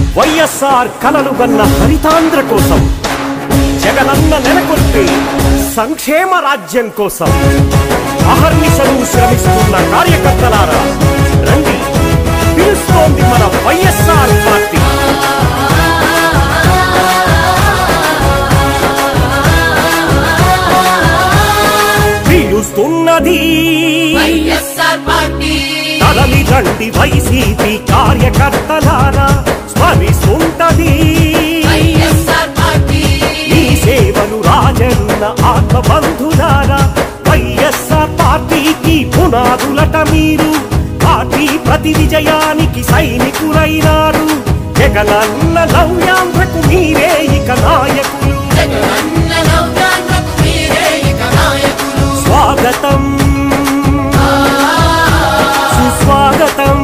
వైఎస్ఆర్ కలలు గన్న హరితాంధ్ర కోసం జగనన్న నెలకొల్పే సంక్షేమ రాజ్యం కోసం అహర్నిశలు శ్రమిస్తున్న కార్యకర్తలారా రండి పిలుస్తోంది మన వైఎస్ఆర్ పార్టీ పిలుస్తున్నది వైఎస్ఆర్ పార్టీ తరలి రండి వైసీపీ కార్యకర్తలారా స్మరిస్తుంటది వైఎస్ఆర్ పార్టీ ఈ సేవలు రాజన్న ఆత్మబంధులారా వైఎస్ఆర్ పార్టీకి పునాదులట మీరు పార్టీ ప్రతి విజయానికి సైనికులైనారు జగనన్న నవ్యాంధ్రకు మీరే ఇక నాయకులు జగనన్న నవ్యాంధ్రకు మీరే ఇక నాయకులు స్వాగతం సుస్వాగతం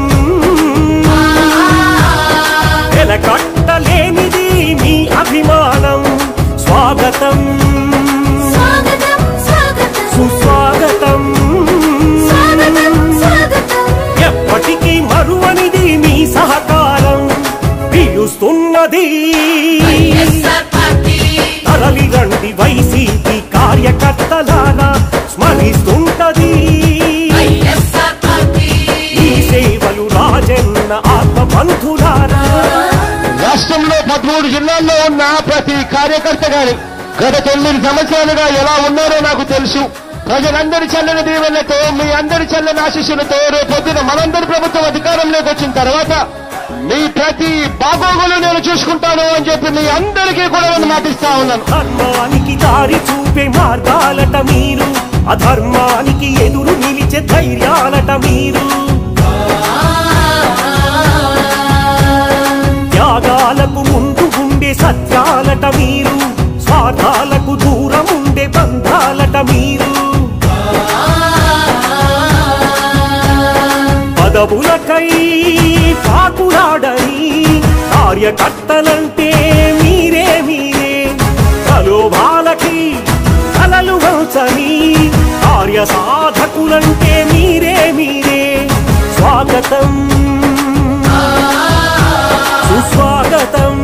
వెలకట్టలేనిది మీ అభిమానం స్వాగతం స్వాగతం స్వాగతం సుస్వాగతం స్వాగతం స్వాగతం ఎప్పటికీ మరువనిది మీ సహకారం పిలుస్తున్నది వైఎస్ఆర్ పార్టీ తరలి రండి వైసీపీ కార్యకర్తలారా స్మరిస్తుంటది వైఎస్ఆర్ పార్టీ ఈ సేవలు రాజన్న ఆత్మబంధులారా రాష్ట్రంలో పదమూడు జిల్లాల్లో ఉన్న ప్రతి కార్యకర్త గాని గత తొమ్మిది సంవత్సరాలుగా ఎలా ఉన్నారో నాకు తెలుసు ప్రజలందరి చల్లని దీవెనలతో మీ అందరి చల్లని ఆశీస్సులతో రేపొద్దున మనందరి ప్రభుత్వం అధికారంలోకి వచ్చిన తర్వాత మీ ప్రతి బాగోగులు నేను చూసుకుంటాను అని చెప్పి మీ అందరికీ కూడా నేను మాటిస్తా ఉన్నాను ధర్మానికి దారి చూపే మార్గాలట మీరు అధర్మానికి ఎదురు నిలిచే ధైర్యాలట మీరు త్యాగాలకు ముందు ఉండే సత్యాలట మీరు స్వార్థాలకు దూరం ఉండే బంధాలట మీరు పదవులకై పాకులాడని కార్యకర్తలంటే మీరే మీరే ప్రలోభాలకి కలలు వంచని కార్య సాధకులంటే మీరే మీరే స్వాగతం సుస్వాగతం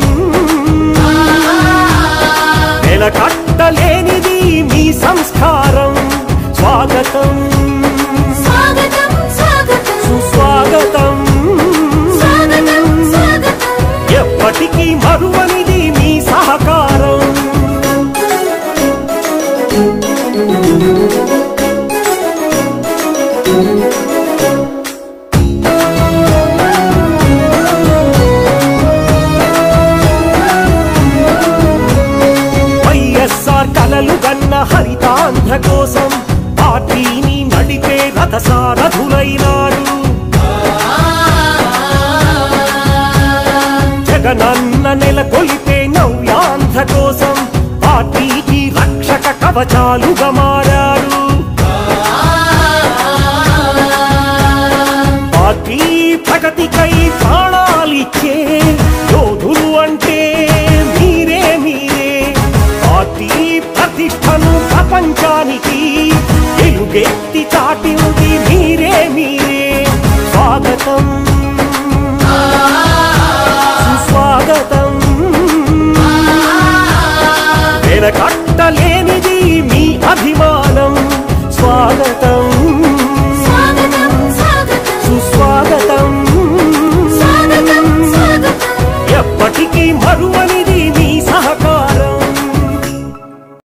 నెలకట్టలేనిది మీ సంస్కారం స్వాగతం స్వాగతం స్వాగతం సుస్వాగతం స్వాగతం స్వాగతం ఎప్పటికీ మరువనిది మీ సహకారం వైఎస్ఆర్ కలలు గన్న హరితాంధ్ర కోసం పార్టీని నడిపే రథసారథులైనారు జగనన్న నెలకొల్పే నవ్యాంధ్ర కోసం పార్టీకి రక్షక కవచాలుగా మారారు పార్టీ ప్రగతికై ప్రాణాలిచ్చే యోధులు అంటే మీరే మీరే పార్టీ ప్రతిష్టను ప్రపంచానికి ఎలుగెత్తి చాటింది మీరే మీరే స్వాగతం సుస్వాగతం వెనకట్టలేనిది మీ అభిమానం స్వాగతం స్వాగతం స్వాగతం సుస్వాగతం స్వాగతం స్వాగతం ఎప్పటికీ మరువని